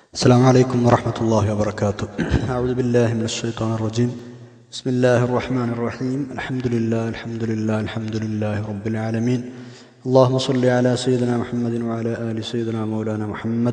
السلام عليكم ورحمة الله وبركاته أعوذ بالله من الشيطان الرجيم بسم الله الرحمن الرحيم الحمد لله الحمد لله الحمد لله رب العالمين اللهم صل على سيدنا محمد وعلى آل سيدنا مولانا محمد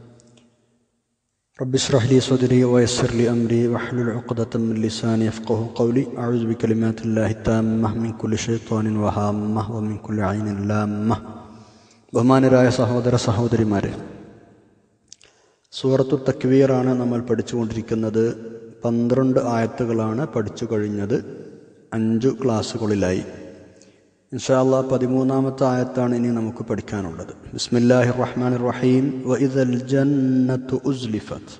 رب اشرح لي صدري ويسر لي أمري واحلل عقدة من لساني يفقه قولي أعوذ بكلمات الله التامة من كل شيطان وهامة ومن كل عين لامة ബഹുമാനരായ സഹോദര സഹോദരിമാരെ സൂറത്തു തക്വീറാണ് നമ്മൾ പഠിച്ചുകൊണ്ടിരിക്കുന്നത് പന്ത്രണ്ട് ആയത്തുകളാണ് പഠിച്ചു കഴിഞ്ഞത് അഞ്ചു ക്ലാസ്സുകളിലായി ഇൻഷാല്ല പതിമൂന്നാമത്തെ ആയത്താണ് ഇനി നമുക്ക് പഠിക്കാനുള്ളത് ബിസ്മില്ലാഹി റഹ്മാൻ റഹീം വഇദൽ ജന്നത്തു ഉസ്ലിഫത്ത്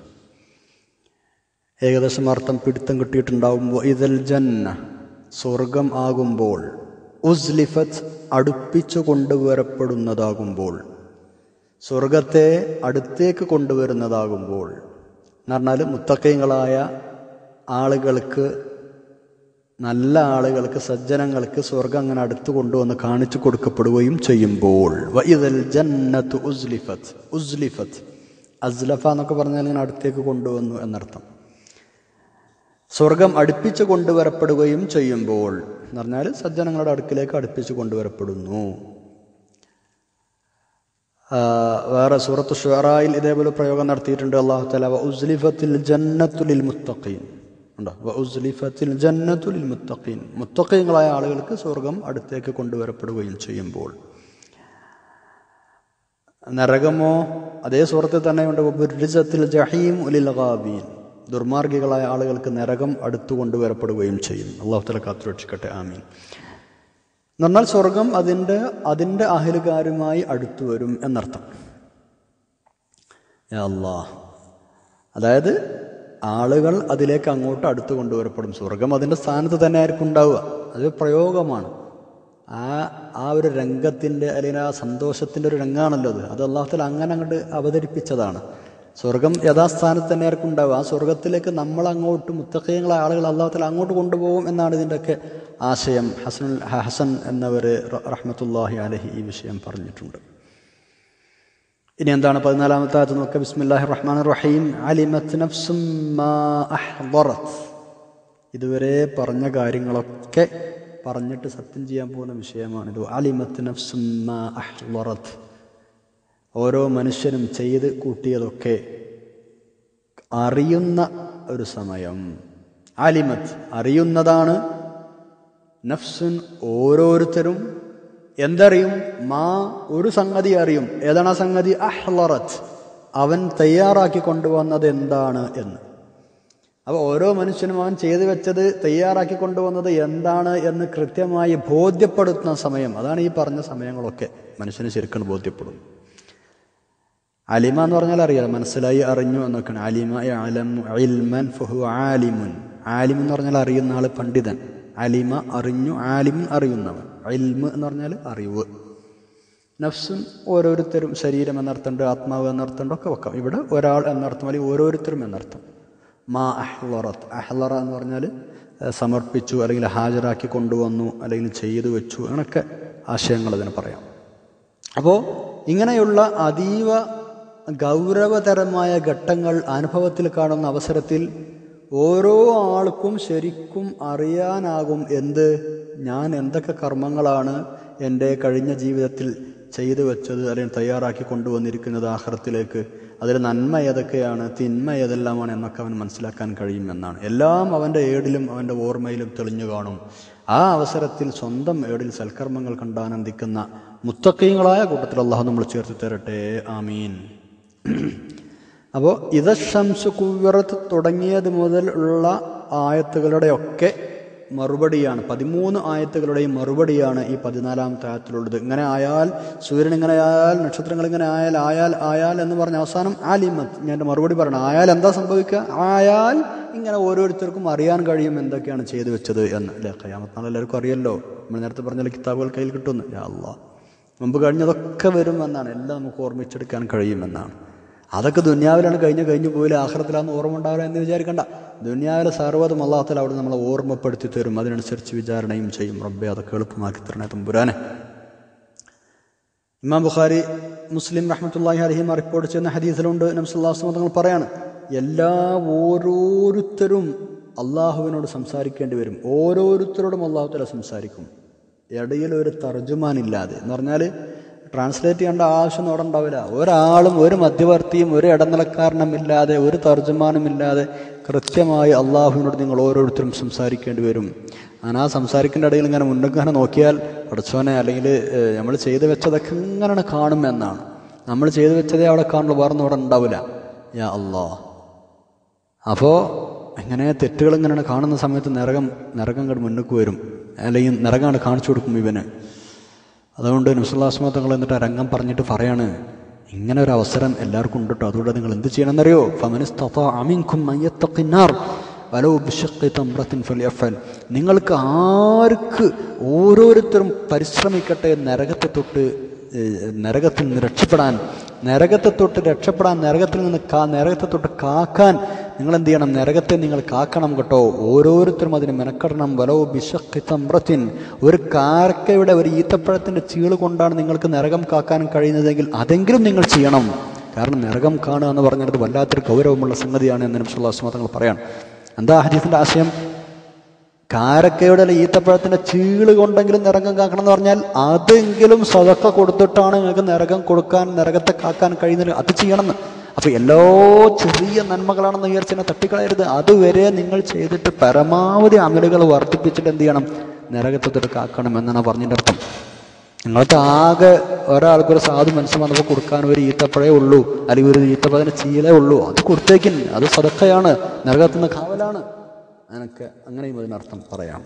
ഏകദേശം അർത്ഥം പിടുത്തം കിട്ടിയിട്ടുണ്ടാവും വഇദൽ ജന്ന സ്വർഗം ആകുമ്പോൾ ഉസ്ലിഫത്ത് അടുപ്പിച്ചു കൊണ്ടുവരപ്പെടുന്നതാകുമ്പോൾ സ്വർഗത്തെ അടുത്തേക്ക് കൊണ്ടുവരുന്നതാകുമ്പോൾ എന്ന് പറഞ്ഞാൽ മുത്തക്കയങ്ങളായ ആളുകൾക്ക് നല്ല ആളുകൾക്ക് സജ്ജനങ്ങൾക്ക് സ്വർഗം അങ്ങനെ അടുത്ത് കൊണ്ടുവന്ന് കാണിച്ചു കൊടുക്കപ്പെടുകയും ചെയ്യുമ്പോൾ വൈദൽ ജന്നത്ത് ഉസ്ലിഫത്ത് ഉസ്ലിഫത്ത് അസ്ലഫ എന്നൊക്കെ പറഞ്ഞാൽ ഇങ്ങനെ അടുത്തേക്ക് കൊണ്ടുവന്നു എന്നർത്ഥം സ്വർഗം അടുപ്പിച്ചു കൊണ്ടുവരപ്പെടുകയും ചെയ്യുമ്പോൾ എന്ന് പറഞ്ഞാൽ സജ്ജനങ്ങളുടെ അടുക്കിലേക്ക് അടുപ്പിച്ചു കൊണ്ടുവരപ്പെടുന്നു വേറെ സൂറത്ത് ഷുറായിൽ ഇതേപോലെ പ്രയോഗം നടത്തിയിട്ടുണ്ട് അള്ളാഹു തല ഉസ്ലിഫത്തിൽ ജന്നത്തുലിൽ മുത്തഖീൻ ഉണ്ടോ ഉസ്ലിഫത്തിൽ ജന്നത്തുലിൽ മുത്തഖീൻ മുത്തഖീങ്ങളായ ആളുകൾക്ക് സ്വർഗം അടുത്തേക്ക് കൊണ്ടുവരപ്പെടുകയും ചെയ്യുമ്പോൾ നരകമോ അതേ സുഹൃത്തിൽ തന്നെയുണ്ട് ബുർജത്തിൽ ജഹീം ഉലിൽ ഗാബീൻ ദുർമാർഗികളായ ആളുകൾക്ക് നരകം അടുത്തു കൊണ്ടുവരപ്പെടുകയും ചെയ്യും അള്ളാഹു തല കാത്തുരക്ഷിക്കട്ടെ ആമീൻ എന്ന് പറഞ്ഞാൽ സ്വർഗം അതിൻ്റെ അതിൻ്റെ അഹലുകാരുമായി അടുത്തു വരും എന്നർത്ഥം അല്ലാ അതായത് ആളുകൾ അതിലേക്ക് അങ്ങോട്ട് അടുത്ത് കൊണ്ടുവരപ്പെടും സ്വർഗം അതിൻ്റെ സ്ഥാനത്ത് തന്നെ ആയിരിക്കും ഉണ്ടാവുക അത് പ്രയോഗമാണ് ആ ആ ഒരു രംഗത്തിൻ്റെ അല്ലെങ്കിൽ ആ സന്തോഷത്തിൻ്റെ ഒരു രംഗമാണല്ലോ അത് അത് അള്ളാഹുത്തല അങ്ങനെ അങ്ങോട്ട് അവതരിപ്പിച്ചതാണ് സ്വർഗം യഥാസ്ഥാനത്ത് തന്നെ ആർക്കും ഉണ്ടാവുക ആ സ്വർഗത്തിലേക്ക് നമ്മൾ അങ്ങോട്ട് മുത്തക്കയങ്ങളായ ആളുകൾ അള്ളാഹുത്തല അങ്ങോട്ട് കൊണ്ടുപോകും എന്നാണ് ഇതിൻ്റെയൊക്കെ ആശയം ഹസൻ ഹസൻ എന്നവർ റഹ്മത്തുല്ലാഹി അലഹി ഈ വിഷയം പറഞ്ഞിട്ടുണ്ട് ഇനി എന്താണ് പതിനാലാമത്തെ ആയത്ത് നോക്കുക ബിസ്മില്ലാഹി റഹ്മാൻ റഹീം അലിമത്ത് നഫ്സും ഇതുവരെ പറഞ്ഞ കാര്യങ്ങളൊക്കെ പറഞ്ഞിട്ട് സത്യം ചെയ്യാൻ പോകുന്ന വിഷയമാണിത് അലിമത്ത് നഫ്സും ഓരോ മനുഷ്യനും ചെയ്ത് കൂട്ടിയതൊക്കെ അറിയുന്ന ഒരു സമയം അലിമത്ത് അറിയുന്നതാണ് നഫ്സുൻ ഓരോരുത്തരും എന്തറിയും മാ ഒരു സംഗതി അറിയും ഏതാണ് ആ സംഗതി അഹ്ലറത്ത് അവൻ തയ്യാറാക്കി കൊണ്ടുവന്നത് എന്താണ് എന്ന് അപ്പോൾ ഓരോ മനുഷ്യനും അവൻ ചെയ്തു വെച്ചത് തയ്യാറാക്കി കൊണ്ടുവന്നത് എന്താണ് എന്ന് കൃത്യമായി ബോധ്യപ്പെടുത്തുന്ന സമയം അതാണ് ഈ പറഞ്ഞ സമയങ്ങളൊക്കെ മനുഷ്യന് ശരിക്കും ബോധ്യപ്പെടും അലിമ എന്ന് പറഞ്ഞാൽ അറിയാം മനസ്സിലായി അറിഞ്ഞു എന്നൊക്കെയാണ് അലിമ അലമൻ ഫഹു ആലിമുൻ ആലിം എന്ന് പറഞ്ഞാൽ അറിയുന്ന ആൾ പണ്ഡിതൻ അലിമ അറിഞ്ഞു ആലിമുൻ അറിയുന്നവൻ ഇൽമ് എന്ന് പറഞ്ഞാൽ അറിവ് നഫ്സും ഓരോരുത്തരും ശരീരം എന്നർത്ഥമുണ്ട് ആത്മാവ് എന്നർത്ഥമുണ്ട് ഒക്കെ വെക്കാം ഇവിടെ ഒരാൾ എന്നർത്ഥം അല്ലെങ്കിൽ ഓരോരുത്തരും എന്നർത്ഥം മാ അഹ്ലറത്ത് അഹ്ലറ എന്ന് പറഞ്ഞാൽ സമർപ്പിച്ചു അല്ലെങ്കിൽ ഹാജരാക്കി കൊണ്ടുവന്നു അല്ലെങ്കിൽ ചെയ്തു വെച്ചു അങ്ങനെയൊക്കെ ആശയങ്ങൾ അതിന് പറയാം അപ്പോൾ ഇങ്ങനെയുള്ള അതീവ ഗൗരവതരമായ ഘട്ടങ്ങൾ അനുഭവത്തിൽ കാണുന്ന അവസരത്തിൽ ഓരോ ആൾക്കും ശരിക്കും അറിയാനാകും എന്ത് ഞാൻ എന്തൊക്കെ കർമ്മങ്ങളാണ് എൻ്റെ കഴിഞ്ഞ ജീവിതത്തിൽ ചെയ്തു വെച്ചത് അല്ലെങ്കിൽ തയ്യാറാക്കി കൊണ്ടുവന്നിരിക്കുന്നത് ആഹ്റത്തിലേക്ക് അതിൽ നന്മ ഏതൊക്കെയാണ് തിന്മ ഏതെല്ലാമാണ് എന്നൊക്കെ അവൻ മനസ്സിലാക്കാൻ കഴിയുമെന്നാണ് എല്ലാം അവൻ്റെ ഏടിലും അവൻ്റെ ഓർമ്മയിലും തെളിഞ്ഞു കാണും ആ അവസരത്തിൽ സ്വന്തം ഏടിൽ സൽക്കർമ്മങ്ങൾ കണ്ടാനന്ദിക്കുന്ന മുത്തക്കീങ്ങളായ കൂട്ടത്തിൽ അള്ളാഹു നമ്മൾ ചേർത്ത് തരട്ടെ ആമീൻ അപ്പോൾ ഇതശംസ് കുവ്വറത്ത് തുടങ്ങിയത് മുതൽ ഉള്ള ആയത്തുകളുടെയൊക്കെ മറുപടിയാണ് പതിമൂന്ന് ആയത്തുകളുടെയും മറുപടിയാണ് ഈ പതിനാലാമത്തെ ആയത്തിലുള്ളത് ഇങ്ങനെ ആയാൽ സൂര്യൻ ഇങ്ങനെ ആയാൽ നക്ഷത്രങ്ങൾ ഇങ്ങനെ ആയാൽ ആയാൽ ആയാൽ എന്ന് പറഞ്ഞ അവസാനം ആലിമത്ത് ഞാൻ മറുപടി പറയണം ആയാൽ എന്താ സംഭവിക്കുക ആയാൽ ഇങ്ങനെ ഓരോരുത്തർക്കും അറിയാൻ കഴിയും എന്തൊക്കെയാണ് ചെയ്തു വെച്ചത് എന്ന് അല്ലേ കയ്യാമത്താണ് എല്ലാവർക്കും അറിയല്ലോ നമ്മൾ നേരത്തെ പറഞ്ഞാൽ കിതാബുകൾ കയ്യിൽ കിട്ടുമെന്ന് യാ അല്ലാ മുമ്പ് കഴിഞ്ഞതൊക്കെ വരുമെന്നാണ് എല്ലാം നമുക്ക് ഓർമ്മിച്ചെടുക്കാൻ കഴിയുമെന്നാണ് അതൊക്കെ ദുന്യാവിലാണ് കഴിഞ്ഞ് കഴിഞ്ഞു പോയില്ല ആഹ്റത്തിലാന്ന് ഓർമ്മ ഉണ്ടാവില്ല എന്ന് വിചാരിക്കണ്ട ദുന്യാവിലെ സർവ്വതും അള്ളാഹത്തിൽ അവിടെ നമ്മളെ ഓർമ്മപ്പെടുത്തി തരും അതിനനുസരിച്ച് വിചാരണയും ചെയ്യും റബ്ബെ അതൊക്കെ എളുപ്പമാക്കി തരണേ തമ്പുരാനെ ഇമാം ബുഖാരി മുസ്ലിം റഹ്മത്തുള്ളാഹി അലഹിമ റിപ്പോർട്ട് ചെയ്യുന്ന ഹദീസിലുണ്ട് നബ്സുല്ലാസ്ലം തങ്ങൾ പറയാണ് എല്ലാ ഓരോരുത്തരും അള്ളാഹുവിനോട് സംസാരിക്കേണ്ടി വരും ഓരോരുത്തരോടും അള്ളാഹു തല സംസാരിക്കും ഇടയിൽ ഒരു തർജുമാനില്ലാതെ എന്ന് പറഞ്ഞാൽ ട്രാൻസ്ലേറ്റ് ചെയ്യേണ്ട ആവശ്യം അവിടെ ഉണ്ടാവില്ല ഒരാളും ഒരു മധ്യവർത്തിയും ഒരു ഇടനിലക്കാരനും ഇല്ലാതെ ഒരു തർജ്ജമാനും ഇല്ലാതെ കൃത്യമായി അള്ളാഹുവിനോട് നിങ്ങൾ ഓരോരുത്തരും സംസാരിക്കേണ്ടി വരും അങ്ങനെ ആ സംസാരിക്കേണ്ട ഇടയിൽ ഇങ്ങനെ മുന്നോട്ട് ഇങ്ങനെ നോക്കിയാൽ പഠിച്ചോനെ അല്ലെങ്കിൽ നമ്മൾ ചെയ്തു വെച്ചതൊക്കെ ഇങ്ങനെ കാണും എന്നാണ് നമ്മൾ ചെയ്തു വെച്ചതേ അവിടെ കാണുള്ളൂ വേറൊന്നും അവിടെ ഉണ്ടാവില്ല യാ അള്ളാ അപ്പോൾ ഇങ്ങനെ തെറ്റുകൾ ഇങ്ങനെ കാണുന്ന സമയത്ത് നരകം നരകം കണ്ട് മുന്നോട്ട് വരും അല്ലെങ്കിൽ നരകമാണ് കാണിച്ചു കൊടുക്കും ഇവന് അതുകൊണ്ട് നസുല്ലാസ്മ തങ്ങൾ എന്നിട്ട് ആ രംഗം പറഞ്ഞിട്ട് പറയാണ് ഇങ്ങനെ ഒരു അവസരം എല്ലാവർക്കും ഉണ്ട് കേട്ടോ അതുകൊണ്ട് നിങ്ങൾ എന്ത് ചെയ്യണമെന്നറിയോ ഫമനിസ്തത അമിൻകും മയ്യത്തക്കിന്നാർ വലോ ബിഷഖി തമ്രത്തിൻ ഫലിയഫൽ നിങ്ങൾക്ക് ആർക്ക് ഓരോരുത്തരും പരിശ്രമിക്കട്ടെ നരകത്തെ തൊട്ട് ഏഹ്, നരകത്തിൽ നിന്ന് രക്ഷപ്പെടാൻ നരകത്തെ തൊട്ട് രക്ഷപ്പെടാൻ നരകത്തിൽ നിന്ന് കാ നരകത്തെ തൊട്ട് കാക്കാൻ നിങ്ങൾ എന്ത് ചെയ്യണം നരകത്തെ നിങ്ങൾ കാക്കണം കേട്ടോ ഓരോരുത്തരും അതിന് മെനക്കെടണം വലോ ബിഷഖി തമ്രത്തിൻ ഒരു കാരക്കയുടെ ഒരു ഈത്തപ്പഴത്തിൻ്റെ ചീള് കൊണ്ടാണ് നിങ്ങൾക്ക് നരകം കാക്കാൻ കഴിയുന്നതെങ്കിൽ അതെങ്കിലും നിങ്ങൾ ചെയ്യണം കാരണം നരകം കാണുക എന്ന് പറഞ്ഞത് വല്ലാത്തൊരു ഗൗരവമുള്ള സംഗതിയാണ് എന്ന് നബ്സുല്ലാസ്മ തങ്ങൾ പറയാൻ എന്താ ഹദീസിൻ്റെ ആശയം കാരക്കയുടെ അല്ല ഈത്തപ്പഴത്തിന്റെ ചീള് കൊണ്ടെങ്കിലും നരകം കാക്കണം എന്ന് പറഞ്ഞാൽ അതെങ്കിലും സ്വതക്ക കൊടുത്തിട്ടാണ് നിങ്ങൾക്ക് നരകം കൊടുക്കാൻ നരകത്തെ കാക്കാൻ കഴിയുന്നത് അത് ചെയ്യണമെന്ന് അപ്പൊ എല്ലാ ചെറിയ നന്മകളാണെന്ന് വിചാരിച്ചതിനെ തട്ടിക്കളയരുത് അതുവരെ നിങ്ങൾ ചെയ്തിട്ട് പരമാവധി അമലുകൾ വർദ്ധിപ്പിച്ചിട്ട് എന്ത് ചെയ്യണം നരകത്തെ തൊട്ട് കാക്കണം എന്നാണ് പറഞ്ഞതിൻ്റെ അർത്ഥം നിങ്ങൾക്ക് ആകെ ഒരാൾക്കൊരു സാധു മനസ്സ് വന്നപ്പോൾ കൊടുക്കാൻ ഒരു ഈത്തപ്പഴേ ഉള്ളൂ അല്ലെങ്കിൽ ഒരു ഈത്തപ്പഴത്തിന് ചീലേ ഉള്ളൂ അത് കൊടുത്തേക്കിൻ അത് സദക്കയാണ് നരകത്തുനിന്ന് കാവലാണ് അങ്ങനൊക്കെ അങ്ങനെയും അതിനർത്ഥം പറയാം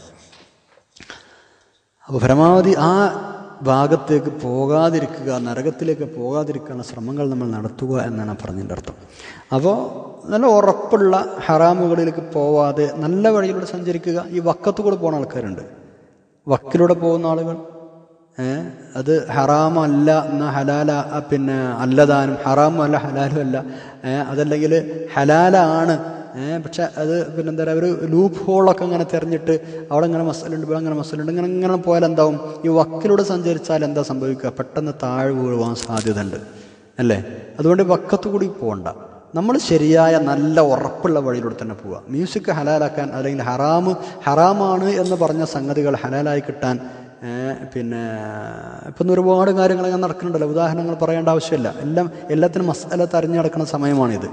അപ്പോൾ പരമാവധി ആ ഭാഗത്തേക്ക് പോകാതിരിക്കുക നരകത്തിലേക്ക് പോകാതിരിക്കാനുള്ള ശ്രമങ്ങൾ നമ്മൾ നടത്തുക എന്നാണ് പറഞ്ഞതിൻ്റെ അർത്ഥം അപ്പോൾ നല്ല ഉറപ്പുള്ള ഹറാമുകളിലേക്ക് പോവാതെ നല്ല വഴിയിലൂടെ സഞ്ചരിക്കുക ഈ വക്കത്ത് കൂടെ പോകുന്ന ആൾക്കാരുണ്ട് വക്കിലൂടെ പോകുന്ന ആളുകൾ ഏ, അത് ഹറാമല്ല എന്ന ഹലാല ആ, പിന്നെ അല്ലതാനും ഹറാമും അല്ല ഹലാലും അല്ല ഏ, അതല്ലെങ്കിൽ ഹലാലാണ് ഏ, പക്ഷെ അത് പിന്നെ എന്താ പറയുക ഒരു ലൂപ്പ് ഹോളൊക്കെ ഇങ്ങനെ തിരഞ്ഞിട്ട് അവിടെ ഇങ്ങനെ മസലുണ്ട് ഇവിടെ അങ്ങനെ മസലുണ്ട് ഇങ്ങനെ ഇങ്ങനെ പോയാൽ എന്താവും ഈ വക്കിലൂടെ സഞ്ചരിച്ചാൽ എന്താ സംഭവിക്കുക പെട്ടെന്ന് താഴ് വീഴുവാൻ സാധ്യതയുണ്ട് അല്ലേ അതുകൊണ്ട് വക്കത്ത് കൂടി പോകണ്ട നമ്മൾ ശരിയായ നല്ല ഉറപ്പുള്ള വഴിയിലൂടെ തന്നെ പോവുക മ്യൂസിക് ഹലാലാക്കാൻ അല്ലെങ്കിൽ ഹറാമ് ഹറാമാണ് എന്ന് പറഞ്ഞ സംഗതികൾ ഹലാലായി കിട്ടാൻ ഏ, പിന്നെ ഇപ്പം ഇന്ന് ഒരുപാട് കാര്യങ്ങൾ അങ്ങനെ നടക്കുന്നുണ്ടല്ലോ ഉദാഹരണങ്ങൾ പറയേണ്ട ആവശ്യമില്ല എല്ലാം എല്ലാത്തിനും മസാല തരഞ്ഞു നടക്കുന്ന സമയമാണിത്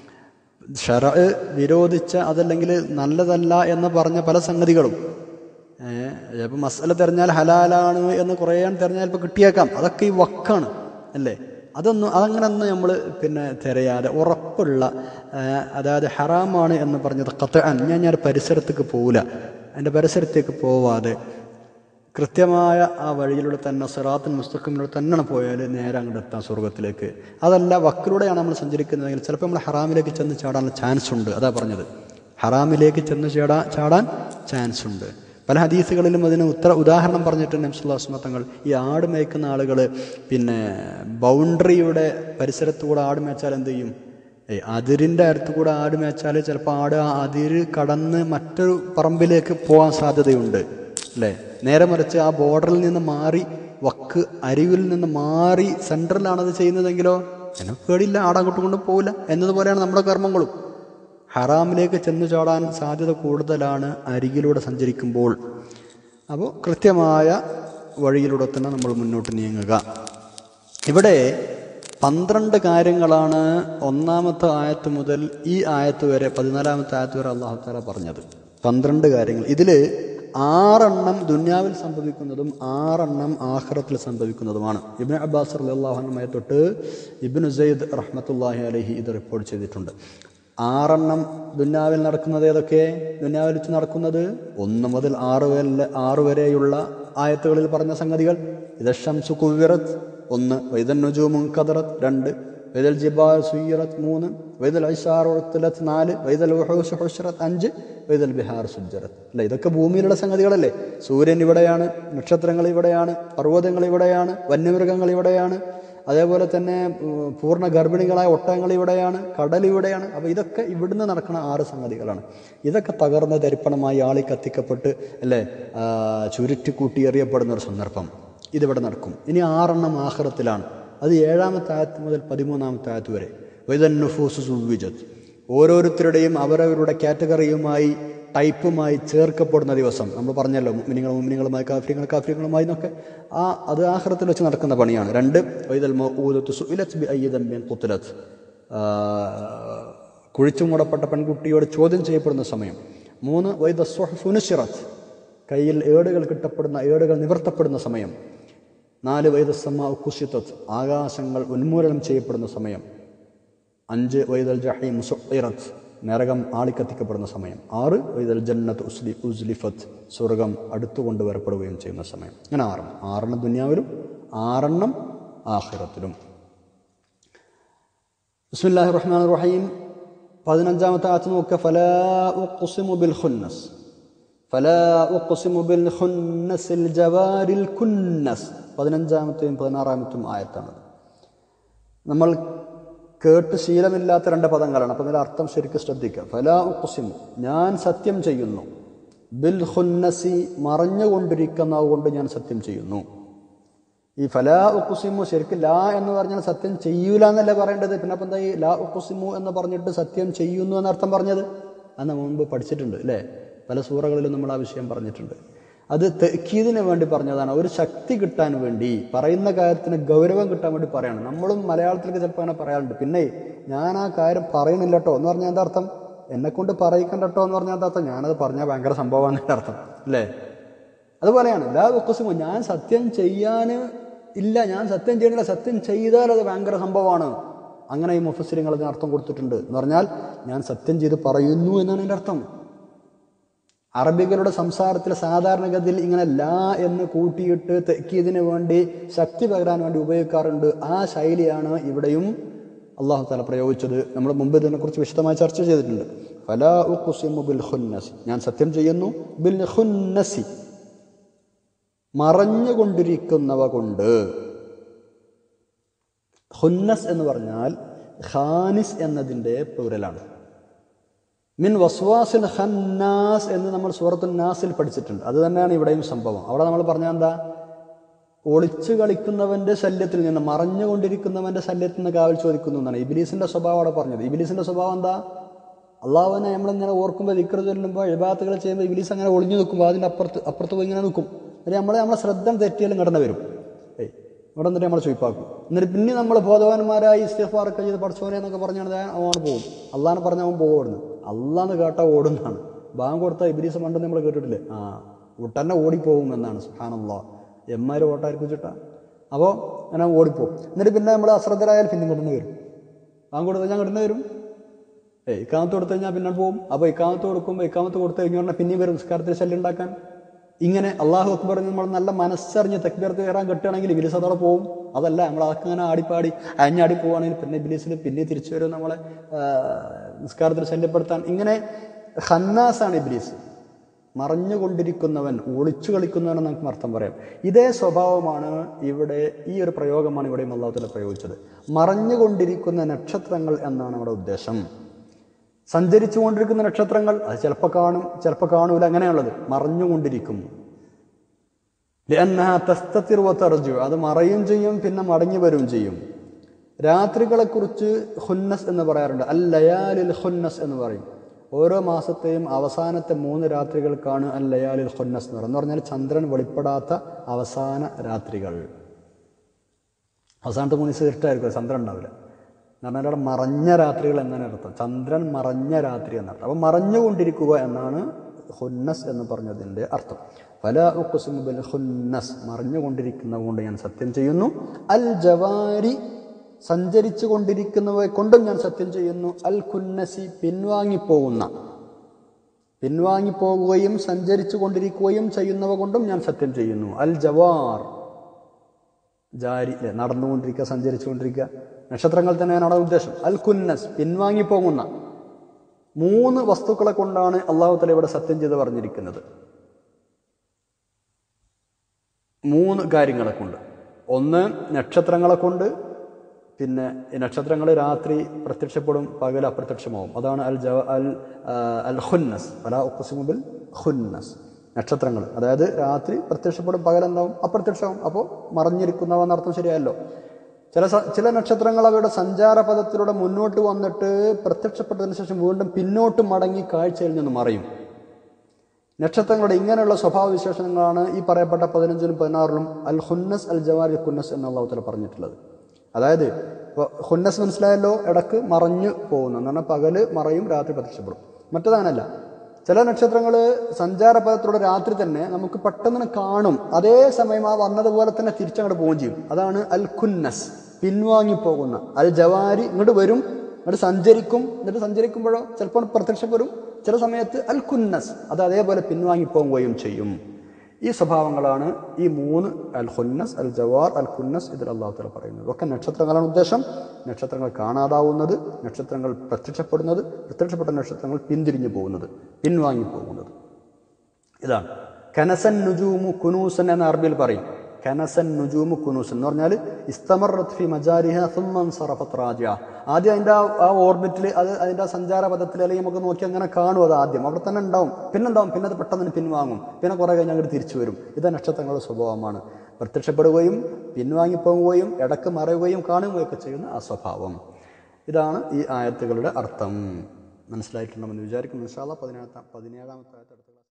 ഷറ വിരോധിച്ച അതല്ലെങ്കിൽ നല്ലതല്ല എന്ന് പറഞ്ഞ പല സംഗതികളും ചിലപ്പോൾ മസാല തിരഞ്ഞാൽ ഹലാലാണ് എന്ന് കുറേ തിരഞ്ഞാൽ ഇപ്പോൾ കിട്ടിയേക്കാം അതൊക്കെ ഈ വക്കാണ് അല്ലേ അതൊന്നും അതങ്ങനൊന്നും നമ്മൾ പിന്നെ തിരയാതെ ഉറപ്പുള്ള ഏ, അതായത് ഹറാമാണ് എന്ന് പറഞ്ഞത് കത്ത് ഞാൻ ഞാൻ പരിസരത്തേക്ക് പോവില്ല എൻ്റെ പരിസരത്തേക്ക് പോവാതെ കൃത്യമായ ആ വഴിയിലൂടെ തന്നെ സിറാത്തിൻ മുസ്തഖിമിലൂടെ തന്നെ പോയാൽ നേരെ അങ്ങോട്ട് എത്താം സ്വർഗത്തിലേക്ക് അതല്ല വക്കിലൂടെയാണ് നമ്മൾ സഞ്ചരിക്കുന്നതെങ്കിൽ ചിലപ്പോൾ നമ്മൾ ഹറാമിലേക്ക് ചെന്ന് ചാടാനുള്ള ചാൻസ് ഉണ്ട് അതാ പറഞ്ഞത് ഹറാമിലേക്ക് ചെന്ന് ചാടാൻ ചാടാൻ ചാൻസ് ഉണ്ട് പല ഹദീസുകളിലും അതിന് ഉത്തര ഉദാഹരണം പറഞ്ഞിട്ടുണ്ട് നബ്സുല്ലാസ്മ തങ്ങൾ ഈ ആട് മേയ്ക്കുന്ന ആളുകൾ പിന്നെ ബൗണ്ടറിയുടെ പരിസരത്തുകൂടെ ആട് മേച്ചാൽ എന്ത് ചെയ്യും ഏയ് അതിരിൻ്റെ അടുത്ത് കൂടെ ആട് മേച്ചാൽ ചിലപ്പോൾ ആട് ആ അതിര് കടന്ന് മറ്റൊരു പറമ്പിലേക്ക് പോകാൻ സാധ്യതയുണ്ട് അല്ലേ നേരെ മറിച്ച് ആ ബോർഡറിൽ നിന്ന് മാറി വക്ക് അരിവിൽ നിന്ന് മാറി സെൻട്രലാണ് അത് ചെയ്യുന്നതെങ്കിലോ എനിക്ക് പേടിയില്ല ആടങ്ങോട്ടും കൊണ്ടും പോവില്ല എന്നതുപോലെയാണ് നമ്മുടെ കർമ്മങ്ങളും ഹറാമിലേക്ക് ചെന്നു ചാടാൻ സാധ്യത കൂടുതലാണ് അരികിലൂടെ സഞ്ചരിക്കുമ്പോൾ അപ്പോൾ കൃത്യമായ വഴിയിലൂടെ തന്നെ നമ്മൾ മുന്നോട്ട് നീങ്ങുക ഇവിടെ പന്ത്രണ്ട് കാര്യങ്ങളാണ് ഒന്നാമത്തെ ആയത്ത് മുതൽ ഈ ആയത്ത് വരെ പതിനാലാമത്തെ ആയത്ത് വരെ അള്ളാഹു താല പറഞ്ഞത് പന്ത്രണ്ട് കാര്യങ്ങൾ ഇതിൽ ആറെണ്ണം ദുന്യാവിൽ സംഭവിക്കുന്നതും ആറെണ്ണം ആഖിറത്തിൽ സംഭവിക്കുന്നതുമാണ് ഇബിൻ അബ്ബാസ് അള്ളാഹുനുമായി തൊട്ട് ഇബിൻ ഉസൈദ് റഹ്മത്തുല്ലാഹി അലഹി ഇത് റിപ്പോർട്ട് ചെയ്തിട്ടുണ്ട് ആറെണ്ണം ദുന്യാവിൽ നടക്കുന്നത് ഏതൊക്കെ ദുന്യാവിൽ വെച്ച് നടക്കുന്നത് ഒന്ന് മുതൽ ആറ് വരെ ആറ് വരെയുള്ള ആയത്തുകളിൽ പറഞ്ഞ സംഗതികൾ ഇതഷംസു കുവിറത്ത് ഒന്ന് വൈദൻ നുജൂമുൻ കദറത്ത് രണ്ട് വൈദൽ ജിബാൽ സുയ്യറത്ത് മൂന്ന് വൈദൽ ഐഷാറുലത്ത് നാല് വൈദൽ ഉഹൂസ് ഹുഷറത്ത് അഞ്ച് വൈദൽ ബിഹാർ സുജറത്ത് അല്ല ഇതൊക്കെ ഭൂമിയിലുള്ള സംഗതികളല്ലേ സൂര്യൻ ഇവിടെയാണ് നക്ഷത്രങ്ങൾ ഇവിടെയാണ് പർവ്വതങ്ങൾ ഇവിടെയാണ് വന്യമൃഗങ്ങൾ ഇവിടെയാണ് അതേപോലെ തന്നെ ഉം, പൂർണ്ണ ഗർഭിണികളായ ഒട്ടകങ്ങൾ ഇവിടെയാണ് കടൽ ഇവിടെയാണ് അപ്പോൾ ഇതൊക്കെ ഇവിടുന്ന് നടക്കുന്ന ആറ് സംഗതികളാണ് ഇതൊക്കെ തകർന്ന് തരിപ്പണമായി ആളി കത്തിക്കപ്പെട്ട് അല്ലേ ആ, ചുരുട്ടിക്കൂട്ടി എറിയപ്പെടുന്ന ഒരു സന്ദർഭം ഇതിവിടെ നടക്കും ഇനി ആറെണ്ണം ആഹ്റത്തിലാണ് അത് ഏഴാമത്തെ ആയത്ത് മുതൽ പതിമൂന്നാമത്തെ ആയത്ത് വരെ വൈദൻ നുഫൂസ് സുവിജത്ത് ഓരോരുത്തരുടെയും അവരവരുടെ കാറ്റഗറിയുമായി ടൈപ്പുമായി ചേർക്കപ്പെടുന്ന ദിവസം നമ്മൾ പറഞ്ഞല്ലോ മിനിങ്ങൾ മിനിങ്ങളുമായി കാഫ്രിങ്ങൾ കാഫ്രിങ്ങളുമായി എന്നൊക്കെ ആ അത് ആഹ്റത്തിൽ വെച്ച് നടക്കുന്ന പണിയാണ് രണ്ട് വൈദൽ മൗഊദത്തു സുഇലത്ത് ബി അയ്യി ദംബിൻ ഖുത്ലത്ത് കുഴിച്ചു മൂടപ്പെട്ട പെൺകുട്ടിയോട് ചോദ്യം ചെയ്യപ്പെടുന്ന സമയം മൂന്ന് വൈദ സുനശിറത്ത് കയ്യിൽ ഏടുകൾ കിട്ടപ്പെടുന്ന ഏടുകൾ നിവർത്തപ്പെടുന്ന സമയം നാല് വൈദസമ്മ കുശിത്തത്ത് ആകാശങ്ങൾ ഉന്മൂലനം ചെയ്യപ്പെടുന്ന സമയം അഞ്ച് വൈദൽ ജഹീം സുഇറത്ത് നരകം ആളിക്കത്തിക്കപ്പെടുന്ന സമയം ആറ് വൈദൽ ജന്നത്ത് ഉസ്ലി ഉസ്ലിഫത്ത് സ്വർഗം അടുത്തു കൊണ്ടുവരപ്പെടുകയും ചെയ്യുന്ന സമയം അങ്ങനെ ആറെണ്ണം ആറെണ്ണം ദുനിയാവിലും ആറെണ്ണം ആഖിറത്തിലും ബിസ്മില്ലാഹി റഹ്മാൻ റഹീം പതിനഞ്ചാമത്തെ ആത്ത് നോക്കുക ഫലാ ഉഖ്സിമു ബിൽ ഖുന്നസ് ഫലാ ഉഖ്സിമു ബിൽ ഖുന്നസിൽ ജവാരിൽ കുന്നസ് പതിനഞ്ചാമത്തെയും പതിനാറാമത്തെയും ആയത്താണത് നമ്മൾ കേട്ട് ശീലമില്ലാത്ത രണ്ട് പദങ്ങളാണ് അപ്പം ഇതിൻ്റെ അർത്ഥം ശരിക്കും ശ്രദ്ധിക്കുക ഫലാ ഉഖ്സിമു ഞാൻ സത്യം ചെയ്യുന്നു ബിൽ ഖുന്നസി മറഞ്ഞുകൊണ്ടിരിക്കുന്ന കൊണ്ട് ഞാൻ സത്യം ചെയ്യുന്നു ഈ ഫലാ ഉക്കുസിമു ശരിക്കും ലാ എന്ന് പറഞ്ഞാൽ സത്യം ചെയ്യൂല എന്നല്ലേ പറയേണ്ടത് പിന്നെ അപ്പം എന്താ ഈ ലാ ഉക്കുസിമു എന്ന് പറഞ്ഞിട്ട് സത്യം ചെയ്യുന്നു എന്നർത്ഥം പറഞ്ഞത് അന്ന് മുമ്പ് പഠിച്ചിട്ടുണ്ട് അല്ലേ പല സൂറകളിലും നമ്മൾ ആ വിഷയം പറഞ്ഞിട്ടുണ്ട് അത് തെക്കീതിന് വേണ്ടി പറഞ്ഞതാണ് ഒരു ശക്തി കിട്ടാൻ വേണ്ടി പറയുന്ന കാര്യത്തിന് ഗൗരവം കിട്ടാൻ വേണ്ടി പറയാണ് നമ്മളും മലയാളത്തിലേക്ക് ചിലപ്പോൾ അങ്ങനെ പറയാറുണ്ട് പിന്നെ ഞാൻ ആ കാര്യം പറയണില്ല കേട്ടോ എന്ന് പറഞ്ഞാൽ എന്താ അർത്ഥം എന്നെ കൊണ്ട് പറയിക്കണ്ട കേട്ടോ എന്ന് പറഞ്ഞാൽ എന്താ അർത്ഥം ഞാനത് പറഞ്ഞാൽ ഭയങ്കര സംഭവമാണ് എൻ്റെ അർത്ഥം അല്ലേ അതുപോലെയാണ് ലാ ഉക്കുസിമു ഞാൻ സത്യം ചെയ്യാൻ ഇല്ല ഞാൻ സത്യം ചെയ്യണില്ല സത്യം ചെയ്താൽ അത് ഭയങ്കര സംഭവമാണ് അങ്ങനെ ഈ മുഫസ്സിരിങ്ങൾ അതിന് അർത്ഥം കൊടുത്തിട്ടുണ്ട് എന്ന് പറഞ്ഞാൽ ഞാൻ സത്യം ചെയ്ത് പറയുന്നു എന്നാണ് എൻ്റെ അർത്ഥം അറബികളുടെ സംസാരത്തിൽ സാധാരണഗതിയിൽ ഇങ്ങനെ ലാ എന്ന് കൂട്ടിയിട്ട് തെക്കീതിന് വേണ്ടി ശക്തി പകരാൻ വേണ്ടി ഉപയോഗിക്കാറുണ്ട് ആ ശൈലിയാണ് ഇവിടെയും അള്ളാഹു താല പ്രയോഗിച്ചത് നമ്മൾ മുമ്പ് ഇതിനെക്കുറിച്ച് വിശദമായി ചർച്ച ചെയ്തിട്ടുണ്ട് ഫലാ ഉഖ്സിമു ബിൽ ഖുന്നസി ഞാൻ സത്യം ചെയ്യുന്നു ബിൽ ഖുന്നസി മറഞ്ഞുകൊണ്ടിരിക്കുന്നവ കൊണ്ട് ഹുന്നസ് എന്ന് പറഞ്ഞാൽ ഖാനിസ് എന്നതിൻ്റെ പ്ലൂരലാണ് മിൻ വസ്വാസിൽ ഹന്നാസ് എന്ന് നമ്മൾ സൂറത്തുൽ നാസിൽ പഠിച്ചിട്ടുണ്ട് അത് തന്നെയാണ് ഇവിടെയും സംഭവം അവിടെ നമ്മൾ പറഞ്ഞാൽ എന്താ ഒളിച്ചു കളിക്കുന്നവന്റെ ശല്യത്തിൽ നിന്ന് മറഞ്ഞുകൊണ്ടിരിക്കുന്നവന്റെ ശല്യത്തിൽ നിന്ന് കാവൽ ചോദിക്കുന്നു എന്നാണ് ഇബിലീസിന്റെ സ്വഭാവം അവിടെ പറഞ്ഞത് ഇബിലീസിന്റെ സ്വഭാവം എന്താ അള്ളാഹുവിനെ നമ്മളിങ്ങനെ ഓർക്കുമ്പോൾ ദിക്കർ ചൊല്ലുമ്പോൾ എഴുപാത്തുകൾ ചെയ്യുമ്പോൾ ഇബിലീസ് അങ്ങനെ ഒളിഞ്ഞു നിൽക്കുമ്പോൾ അതിൻ്റെ അപ്പുറത്ത് അപ്പുറത്ത് പോയി ഇങ്ങനെ നിൽക്കും എന്നിട്ട് നമ്മളെ നമ്മളെ ശ്രദ്ധ തെറ്റിയാലും കടന്നു വരും ഏയ് ഇവിടെ എന്നിട്ട് നമ്മളെ ചുയിപ്പാക്കും എന്നിട്ട് പിന്നെ നമ്മൾ ബോധവാന്മാരായി ഇസ്തിഫാറൊക്കെ ചെയ്ത് പഠിച്ചോനെ എന്നൊക്കെ പറഞ്ഞാൽ അവൻ പോവും അള്ളാഹാനെ പറഞ്ഞ അവൻ പോവുന്നു അള്ളാന്ന് കേട്ടാൽ ഓടുന്നതാണ് ബാങ്ക് കൊടുത്താൽ ഇബിലീസ് പണ്ടെന്ന് നമ്മൾ കേട്ടിട്ടില്ലേ ആ ഉട്ടന്നെ ഓടിപ്പോവും എന്നാണ് സുഹാനല്ലാ എമ്മാര് ഓട്ടായിരിക്കും വെച്ചിട്ടാ അപ്പോൾ അങ്ങനെ ഓടിപ്പോവും എന്നിട്ട് പിന്നെ നമ്മൾ അശ്രദ്ധരായാൽ പിന്നെ കിടന്നു വരും ബാങ്ക് കൊടുത്താൽ ഞാൻ കിടന്നു വരും ഏയ് ഇക്കാമത്ത് കൊടുത്തു കഴിഞ്ഞാൽ പിന്നെ പോകും അപ്പോൾ ഇക്കാമത്ത് കൊടുക്കുമ്പോൾ ഇക്കാമത്ത് കൊടുത്തു കഴിഞ്ഞു പറഞ്ഞാൽ പിന്നെയും വരും നിസ്കാരത്തിൽ ശല്യം ഉണ്ടാക്കാൻ ഇങ്ങനെ അള്ളാഹു അക്ബർ നമ്മൾ നല്ല മനസ്സറിഞ്ഞ് തെക്ബീർത്ത് കയറാൻ കിട്ടുകയാണെങ്കിൽ ഇബിലിസ് അതോടെ പോവും അതല്ല നമ്മൾ അതൊക്കെ ഇങ്ങനെ ആടിപ്പാടി അഞ്ഞാടി പോവുകയാണെങ്കിൽ പിന്നെ ഇബിലിസിൽ പിന്നെ തിരിച്ചു വരും നമ്മളെ നിസ്കാരത്തിൽ ശല്യപ്പെടുത്താൻ ഇങ്ങനെ ഹന്നാസാണ് ഇബിലിസ് മറഞ്ഞുകൊണ്ടിരിക്കുന്നവൻ ഒളിച്ചു കളിക്കുന്നവൻ നമുക്ക് അർത്ഥം പറയാം ഇതേ സ്വഭാവമാണ് ഇവിടെ ഈ ഒരു പ്രയോഗമാണ് ഇവിടെയും അള്ളാഹുത്തല പ്രയോഗിച്ചത് മറഞ്ഞുകൊണ്ടിരിക്കുന്ന നക്ഷത്രങ്ങൾ എന്നാണ് നമ്മുടെ ഉദ്ദേശം സഞ്ചരിച്ചു കൊണ്ടിരിക്കുന്ന നക്ഷത്രങ്ങൾ അത് ചിലപ്പോൾ കാണും ചിലപ്പോൾ കാണൂല അങ്ങനെയുള്ളത് മറഞ്ഞുകൊണ്ടിരിക്കും തസ്തത്തിർവത്തർജു അത് മറയും ചെയ്യും പിന്നെ മടങ്ങി വരും ചെയ്യും രാത്രികളെക്കുറിച്ച് ഹുന്നസ് എന്ന് പറയാറുണ്ട് അൽ ലയാലിൽ ഹുന്നസ് എന്ന് പറയും ഓരോ മാസത്തെയും അവസാനത്തെ മൂന്ന് രാത്രികൾക്കാണ് അൽ ലയാലിൽ ഹുന്നസ് എന്ന് പറയുന്നത് എന്ന് പറഞ്ഞാൽ ചന്ദ്രൻ വെളിപ്പെടാത്ത അവസാന രാത്രികൾ അവസാനത്തെ മൂന്ന് ദിവസം ഇരുട്ടായിരിക്കും ചന്ദ്രൻ ഉണ്ടാവില്ല എന്ന് പറഞ്ഞാൽ അവിടെ മറഞ്ഞ രാത്രികൾ എന്നാണ് അർത്ഥം ചന്ദ്രൻ മറഞ്ഞ രാത്രി എന്നർത്ഥം അപ്പം മറഞ്ഞുകൊണ്ടിരിക്കുക എന്നാണ് ഹുന്നസ് എന്ന് പറഞ്ഞതിൻ്റെ അർത്ഥം പല ഉക്കുസുമുബൽ ഹുന്നസ് മറഞ്ഞുകൊണ്ടിരിക്കുന്നത് കൊണ്ട് ഞാൻ സത്യം ചെയ്യുന്നു അൽ ജവാരി സഞ്ചരിച്ചു കൊണ്ടിരിക്കുന്നവയെ കൊണ്ടും ഞാൻ സത്യം ചെയ്യുന്നു അൽ കുന്നസി പിൻവാങ്ങിപ്പോകുന്ന പിൻവാങ്ങിപ്പോകുകയും സഞ്ചരിച്ചു കൊണ്ടിരിക്കുകയും ചെയ്യുന്നവ കൊണ്ടും ഞാൻ സത്യം ചെയ്യുന്നു അൽ ജവാർ ജാരി നടന്നുകൊണ്ടിരിക്കുക സഞ്ചരിച്ചുകൊണ്ടിരിക്കുക നക്ഷത്രങ്ങൾ തന്നെയാണ് അവിടെ ഉദ്ദേശം അൽ കുന്നസ് പിൻവാങ്ങിപ്പോകുന്ന മൂന്ന് വസ്തുക്കളെ കൊണ്ടാണ് അള്ളാഹു തല ഇവിടെ സത്യം ചെയ്ത് പറഞ്ഞിരിക്കുന്നത് മൂന്ന് കാര്യങ്ങളെ കൊണ്ട് ഒന്ന് നക്ഷത്രങ്ങളെ കൊണ്ട് പിന്നെ ഈ നക്ഷത്രങ്ങൾ രാത്രി പ്രത്യക്ഷപ്പെടും പകൽ അപ്രത്യക്ഷമാവും അതാണ് അൽ ജവ അൽ അൽ ഹുന്നസ് അല ഒക്കുസുമുബിൽ ഹുന്നസ് നക്ഷത്രങ്ങൾ അതായത് രാത്രി പ്രത്യക്ഷപ്പെടും പകൽ എന്താവും അപ്രത്യക്ഷമാവും അപ്പോൾ മറഞ്ഞിരിക്കുന്നവെന്നർത്ഥം ശരിയല്ലോ ചില സ- ചില നക്ഷത്രങ്ങൾ അവയുടെ സഞ്ചാരപഥത്തിലൂടെ മുന്നോട്ട് വന്നിട്ട് പ്രത്യക്ഷപ്പെട്ടതിന് ശേഷം വീണ്ടും പിന്നോട്ട് മടങ്ങി കാഴ്ചയിൽ നിന്ന് മറയും നക്ഷത്രങ്ങളുടെ ഇങ്ങനെയുള്ള സ്വഭാവ വിശേഷങ്ങളാണ് ഈ പറയപ്പെട്ട പതിനഞ്ചിലും പതിനാറിലും അൽ ഹുന്നസ് അൽ ജവാരി ഖുന്നസ് എന്ന അള്ളാഹുത്തല പറഞ്ഞിട്ടുള്ളത് അതായത് ഇപ്പൊ ഹുന്നസ് മനസ്സിലായല്ലോ ഇടക്ക് മറഞ്ഞു പോകുന്നു എന്ന് പറഞ്ഞാൽ പകല് മറയും രാത്രി പ്രത്യക്ഷപ്പെടും മറ്റതങ്ങനല്ല ചില നക്ഷത്രങ്ങൾ സഞ്ചാരപഥത്തിലൂടെ രാത്രി തന്നെ നമുക്ക് പെട്ടെന്ന് കാണും അതേ സമയം ആ വന്നതുപോലെ തന്നെ തിരിച്ചങ്ങോട്ട് പോവുകയും ചെയ്യും അതാണ് അൽ ഖുന്നസ് പിൻവാങ്ങിപ്പോകുന്ന അൽ ജവാരി ഇങ്ങോട്ട് വരും എന്നിട്ട് സഞ്ചരിക്കും എന്നിട്ട് സഞ്ചരിക്കുമ്പോഴോ ചിലപ്പോൾ പ്രത്യക്ഷപ്പെടും ചില സമയത്ത് അൽ ഖുന്നസ് അത് അതേപോലെ പിൻവാങ്ങിപ്പോവുകയും ചെയ്യും ഈ സ്വഭാവങ്ങളാണ് ഈ മൂന്ന് അൽ ഖുന്നസ് അൽ ജവാർ അൽ ഖുന്നസ് ഇതിൽ അള്ളാഹു തല പറയുന്നത് ഒക്കെ നക്ഷത്രങ്ങളാണ് ഉദ്ദേശം നക്ഷത്രങ്ങൾ കാണാതാവുന്നത് നക്ഷത്രങ്ങൾ പ്രത്യക്ഷപ്പെടുന്നത് പ്രത്യക്ഷപ്പെട്ട നക്ഷത്രങ്ങൾ പിന്തിരിഞ്ഞു പോകുന്നത് പിൻവാങ്ങിപ്പോകുന്നത് ഇതാണ് കനസൻ നുജൂമു കുനൂസൻ എന്ന അറബിയിൽ പറയും കനസൻ നുജൂമു കുനൂസൻ എന്ന് പറഞ്ഞാൽ ഇസ്തമറത്ത് ഫി മജാരിഹ സുമ്മൻ സറഫത്ത് റാജ ആദ്യം അതിൻ്റെ ആ ആ ഓർബിറ്റിൽ അത് അതിൻ്റെ ആ സഞ്ചാരപഥത്തിൽ അല്ലെങ്കിൽ നമുക്ക് നോക്കി അങ്ങനെ കാണും അത് ആദ്യം അവിടെ തന്നെ ഉണ്ടാവും പിന്നെന്താവും പിന്നെ അത് പെട്ടെന്ന് പിൻവാങ്ങും പിന്നെ കുറേ കഴിഞ്ഞ് അങ്ങോട്ട് തിരിച്ചു വരും ഇത് നക്ഷത്രങ്ങളുടെ സ്വഭാവമാണ് പ്രത്യക്ഷപ്പെടുകയും പിൻവാങ്ങിപ്പോവുകയും ഇടക്ക് മറയുകയും കാണുകയും ഒക്കെ ചെയ്യുന്ന ആ സ്വഭാവം ഇതാണ് ഈ ആയത്തുകളുടെ അർത്ഥം മനസ്സിലായിട്ടുണ്ടെന്ന് വിചാരിക്കുന്നു ഇൻഷാല്ല പതിനേഴാം പതിനേഴാമത്തെ ആയത്ത് അടുത്ത class ൽ